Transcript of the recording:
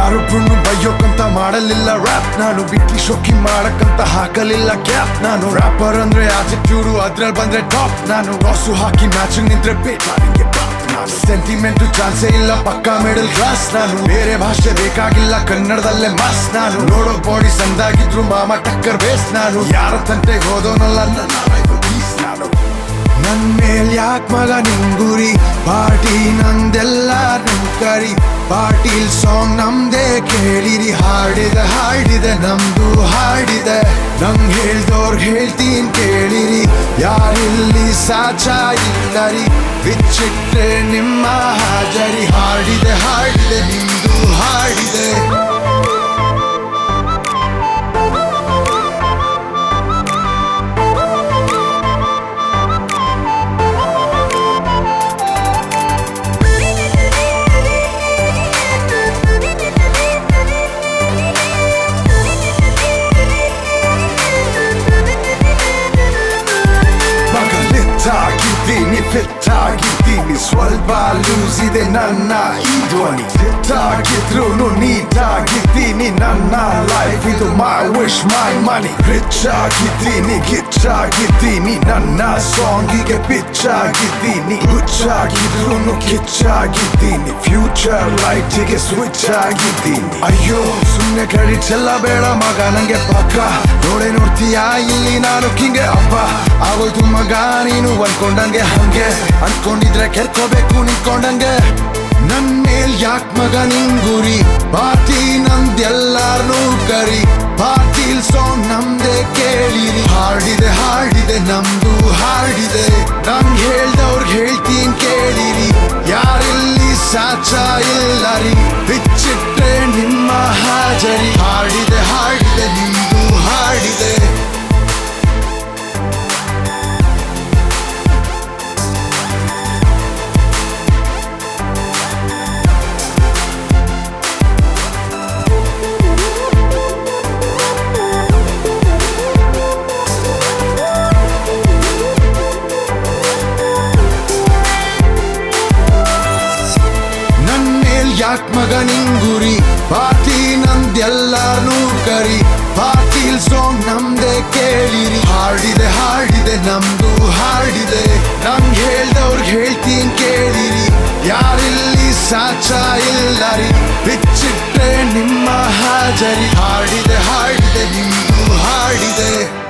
ಯಾರೊಬ್ರು ಬೈಯೋಕಂತ ಮಾಡಲಿಲ್ಲ ರ್ಯಾಪ್ ನಾನು ಬಿಕ್ಕಿ ಶೋಕಿ ಮಾಡಕ್ಕಂತ ಹಾಕಲಿಲ್ಲ ಕ್ಯಾಪ್ ನಾನು ರ್ಯಾಪರ್ ಅಂದ್ರೆ ಆಟಿಟ್ಯೂಡು ಅದ್ರಲ್ಲಿ ಬಂದ್ರೆ ಟಾಪ್ ನಾನು ರಾಸು ಹಾಕಿ ಮ್ಯಾಚ್ ನಿಂತ್ರೆ ಬೇಟ್ ನಾನು ಸೆಂಟಿಮೆಂಟ್ ಚಾನ್ಸೇ ಇಲ್ಲ ಪಕ್ಕಾ ಮಿಡಲ್ ಕ್ಲಾಸ್ ನಾನು ಬೇರೆ ಭಾಷೆ ಬೇಕಾಗಿಲ್ಲ ಕನ್ನಡದಲ್ಲೇ ಮಾಸ್ ನಾನು ನೋಡೋ ಬಾಡಿ ಸಂದಾಗಿದ್ರು ಮಾಮ ಟಕ್ಕರ್ ಬೇಸ್ ನಾನು ಯಾರ ತಂಟೆಗೆ ಹೋದೋನಲ್ಲ ನನ್ನ rival beast ನಾನು ನನ್ ಮೇಲ್ ಯಾಕ್ ಮಗ ನಿಂಗುರಿ ಪಾರ್ಟಿ ನಂದೆಲ್ಲ ಕರಿ ಪಾಟೀಲ್ ಸಾಂಗ್ ನಮ್ದೇ ಕೇಳಿರಿ ಹಾಡಿದೆ ಹಾಡಿದೆ ನಮ್ದು ಹಾಡಿದೆ ನಂಗ್ ಹೇಳ್ದೋರ್ ಹೇಳ್ತೀನ್ ಕೇಳಿರಿ ಯಾರಿಲ್ಲಿ ಸಾಚ ಇಲ್ಲರಿ ಬಿಚ್ಚಿಟ್ರೆ ನಿಮ್ಮ ಹಾಜರಿ ಹಾಡಿದೆ ಹಾಡಿದೆ ನಿಮ್ದು ಹಾಡಿದೆ ಮಗಲಿಟ್ಟಾಗಿದ್ದೀನಿ ಫಿಟ್ಟಾಗಿದ್ದೀನಿ ಸ್ವಲ್ಪ ಲೂಸ್ ಇದೆ ನನ್ನ ಈ ಧ್ವನಿ ಫಿಟ್ಟಾಗಿದ್ರು ನೀಟಾಗಿದ್ದೀನಿ ನನ್ನ ಲೈಫ್ ಇದು ಮೈ ವಿಶ್ ಮೈ ಮನಿ ರಿಚ್ ಆಗಿದ್ದೀನಿ ಗಿಚ್ಚಾಗಿದ್ದೀನಿ ನನ್ನ ಸಾಂಗಿಗೆ ಪಿಚ್ ಆಗಿದ್ದೀನಿ ಹುಚ್ಚಾಗಿದ್ರು ಕಿಚ್ಚಾಗಿದ್ದೀನಿ ಫ್ಯೂಚರ್ ಲೈಟಿಗೆ ಸ್ವಿಚ್ ಆಗಿದ್ದೀನಿ ಅಯ್ಯೋ ಸುಮ್ನೆ ಕ್ರೆಡಿಟ್ಸ್ ಎಲ್ಲ ಬೇಡ ಮಗ ನಂಗೆ ಪಕ್ಕ ನೋಡೆ ನೋಡ್ತೀಯಾ ಇಲ್ಲಿ ನಾನು ಕಿಂಗೆ ಅಪ್ಪ ಆಗೋಯ್ತು ಮಗ ನೀನು ಅನ್ಕೊಂಡಂಗೆ ಹಂಗೆ ಅನ್ಕೊಂಡಿದ್ರೆ ಕೆರ್ಕೋಬೇಕು ನಿಂತ್ಕೊಂಡಂಗೆ ನನ್ ಮೇಲ್ ಯಾಕ್ ಮಗ ನಿಂಗುರಿ ಪಾರ್ಟಿ ನಂದೆಲ್ಲಾರ್ನೂ ಕರಿ ಪಾಟೀಲ್ ಸಾಂಗ್ ನಮ್ದೇ ಕೇಳಿರಿ ಹಾಡಿದೆ ಹಾಡಿದೆ ನಮ್ದು ಹಾಡಿದೆ ನಂಗ್ ಹೇಳ್ದವ್ರ್ ಹೇಳ್ತೀನ್ ಕೇಳಿರಿ ಯಾರಿಲ್ಲಿ ಸಾಚ ಇಲ್ಲರಿ ಬಿಚ್ಚಿಟ್ರೆ ನಿಮ್ಮ ಹಾಜರಿ ಹಾಡಿದೆ ಹಾಡಿದೆ ನಿಮ್ದು ಹಾಡಿದೆ ನನ್ ಮೇಲ್ ಯಾಕ್ ಮಗ ನಿಂಗುರಿ ಪಾರ್ಟಿ ನಂದೆಲ್ಲಾರ್ನೂ ಕರಿ ಪಾಟೀಲ್ ಸಾಂಗ್ ನಮ್ದೇ ಕೇಳಿರಿ ಹಾಡಿದೆ ಹಾಡಿದೆ ನಮ್ದು ಹಾಡಿದೆ ನಂಗ್ ಹೇಳ್ದವ್ರ್ ಹೇಳ್ತೀನ್ ಕೇಳಿರಿ ಯಾರಿಲ್ಲಿ ಸಾಚ ಇಲ್ಲರಿ ಬಿಚ್ಚಿಟ್ರೆ ನಿಮ್ಮ ಹಾಜರಿ ಹಾಡಿದೆ ಹಾಡಿದೆ ನಿಮ್ದು ಹಾಡಿದೆ